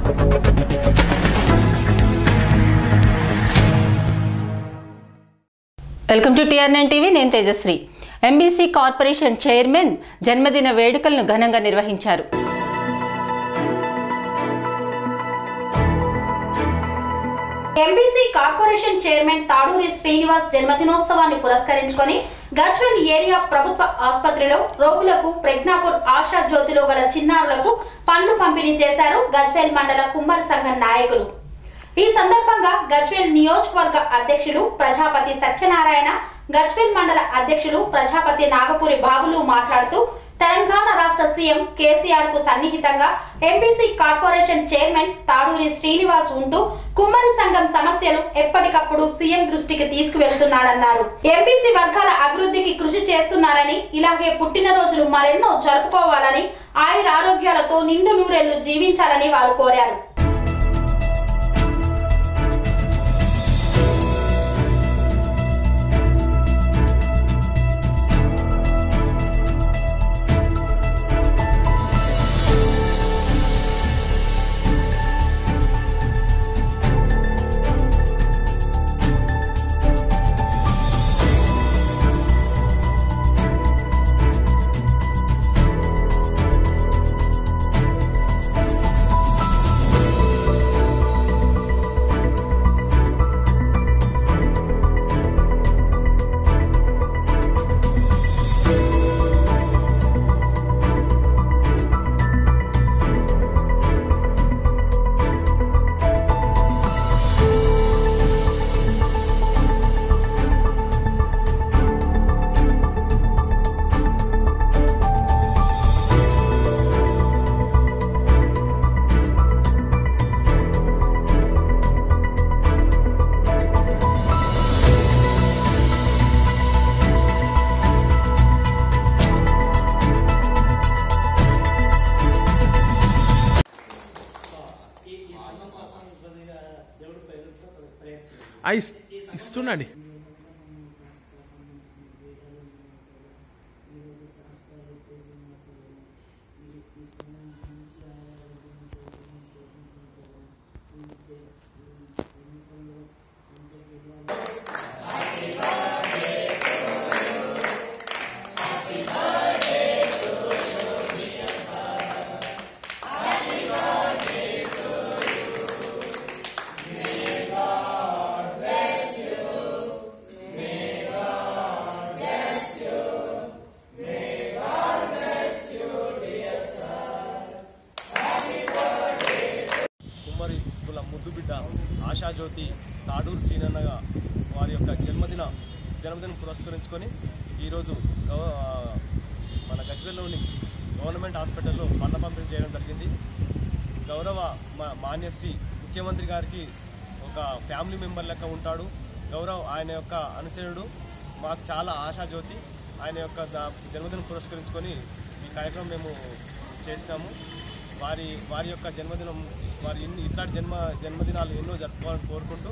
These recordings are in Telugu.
వెల్కమ్ టు టిఆర్ఎన్ టీవీ నేను తేజశ్రీ ఎంబీసీ కార్పొరేషన్ చైర్మన్ జన్మదిన వేడుకలను ఘనంగా నిర్వహించారు MBC corporation chairman Taduri Srinivas జన్మదినోత్సవాన్ని పురస్కరించుకొని గజ్వెల్ ఏరియా ప్రభుత్వ ఆసుపత్రిలో రోగులకు ప్రజ్ఞాపూర్ ఆశా జ్యోతిలో గల చిన్నారులకు పండ్లు పంపిణీ చేశారు గజ్వెల్ మండల కుమ్మరి సంఘం నాయకులు ఈ సందర్భంగా గజ్వేల్ నియోజకవర్గ అధ్యక్షులు ప్రజాపతి సత్యనారాయణ గజ్వేల్ మండల అధ్యక్షులు ప్రజాపతి నాగపూరి బాబులు మాట్లాడుతూ తెలంగాణ రాష్ట్ర సీఎం కేసీఆర్ కు సన్నిహితంగా MBC corporation chairman Taduri Srinivas ఉంటూ కుమ్మరి సంఘం సమస్యలు ఎప్పటికప్పుడు సీఎం దృష్టికి తీసుకువెళ్తున్నాడన్నారు ఎంబీసీ వర్గాల అభివృద్ధికి కృషి చేస్తున్నారని ఇలాగే పుట్టినరోజులు మరెన్నో జరుపుకోవాలని ఆయుర ఆరోగ్యాలతో నిండు నూరేళ్లు జీవించాలని వారు కోరారు ఆ, ఇస్- ఇస్తుండండి కుమ్మరి కుల ముద్దు బిడ్డ ఆశాజ్యోతి తాడూరు శ్రీనన్నగా వారి యొక్క జన్మదిన జన్మదినం పురస్కరించుకొని ఈరోజు గవ- ఆ, మన గజ్వెల్లోని గవర్నమెంట్ హాస్పిటల్లో పండ్ల పంపిణీ చేయడం జరిగింది గౌరవ మా మాన్యశ్రీ ముఖ్యమంత్రి గారికి ఒక ఫ్యామిలీ మెంబర్ లెక్క ఉంటాడు గౌరవ్ ఆయన యొక్క అనుచరుడు మాకు చాలా ఆశాజ్యోతి ఆయన యొక్క దా- జన్మదినం పురస్కరించుకొని ఈ కార్యక్రమం మేము చేసినాము వారి వారి యొక్క జన్మదినం వారి ఇన్ని ఇట్లాంటి జన్మ జన్మదినాలు ఎన్నో జరుపుకోవాలని కోరుకుంటూ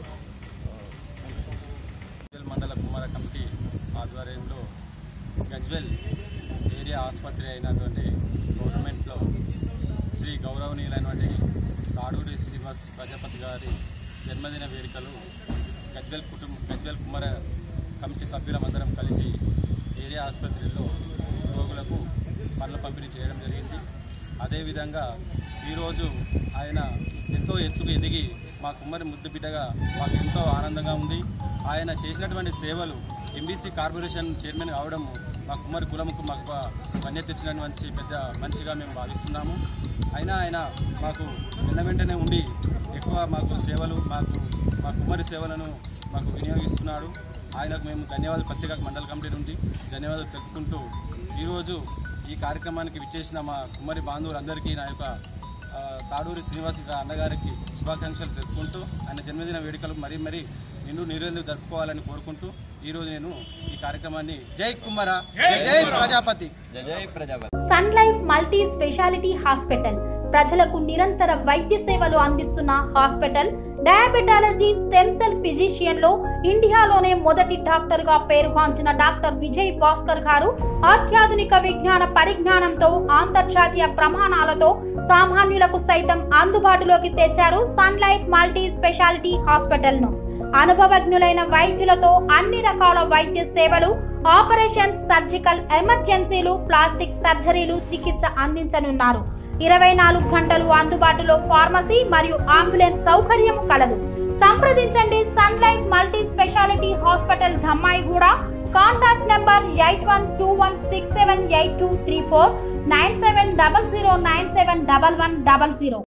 గజ్వెల్ మండల కుమార కమిటీ ఆధ్వర్యంలో గజ్వెల్ ఏరియా ఆసుపత్రి అయినటువంటి గవర్నమెంట్లో శ్రీ గౌరవనీయులైనటువంటి తాడూరి శ్రీనివాస్ ప్రజాపతి గారి జన్మదిన వేడుకలు గజ్వెల్ కుటుంబ గజ్వెల్ కుమార కమిటీ సభ్యులమందరం కలిసి ఏరియా ఆసుపత్రిలో రోగులకు పనుల పంపిణీ చేయడం జరిగింది అదేవిధంగా ఈరోజు ఆయన ఎంతో ఎత్తుకు ఎదిగి మా కుమ్మరి ముద్దు బిడ్డగా మాకు ఎంతో ఆనందంగా ఉంది ఆయన చేసినటువంటి సేవలు ఎంబీసీ కార్పొరేషన్ చైర్మన్ కావడం మా కుమ్మరి కులముకు మాకు ఒక వన్యత తెచ్చినటువంటి పెద్ద మనిషిగా మేము భావిస్తున్నాము అయినా ఆయన మాకు వెన్న వెంటనే ఉండి ఎక్కువ మాకు సేవలు మాకు మా కుమ్మరి సేవలను మాకు వినియోగిస్తున్నాడు ఆయనకు మేము ధన్యవాదాలు పత్రికా మండల కమిటీ నుండి ధన్యవాదాలు తెలుపుకుంటూ ఈరోజు ఈ కార్యక్రమానికి విచ్చేసిన మా కుమ్మరి బాంధవులందరికీ నా యొక్క ఆ, తాడూరి శ్రీనివాస్ గారి అన్నగారికి శుభాకాంక్షలు తెలుపుకుంటూ ఆయన జన్మదిన వేడుకలు మరీ మరీ నిండు నీరెందుకు జరుపుకోవాలని కోరుకుంటూ ఈరోజు నేను ఈ కార్యక్రమాన్ని జై కుమ్మర జై Prajapati sun life multi speciality hospital ప్రజలకు నిరంతర వైద్య సేవలు అందిస్తున్న hospital diabetology stem cell physician లో ఇండియాలోనే మొదటి డాక్టర్ గా పేరుగాంచిన డాక్టర్ విజయ్ భాస్కర్ గారు అత్యాధునిక విజ్ఞాన పరిజ్ఞానంతో అంతర్జాతీయ ప్రమాణాలతో సామాన్యులకు సైతం అందుబాటులోకి తెచ్చారు sun life multi speciality hospital ను అనుభవజ్ఞులైన వైద్యులతో అన్ని రకాల వైద్య సేవలు ఆపరేషన్స్ సర్జికల్ ఎమర్జెన్సీలు ప్లాస్టిక్ సర్జరీలు చికిత్స అందించనున్నారు ఇరవై నాలుగు గంటలు అందుబాటులో ఫార్మసీ మరియు అంబులెన్స్ సౌకర్యం కలదు సంప్రదించండి sun life multi speciality hospital Dammaiguda contact number eight one two one six seven eight two three four nine seven double zero nine seven double one double zero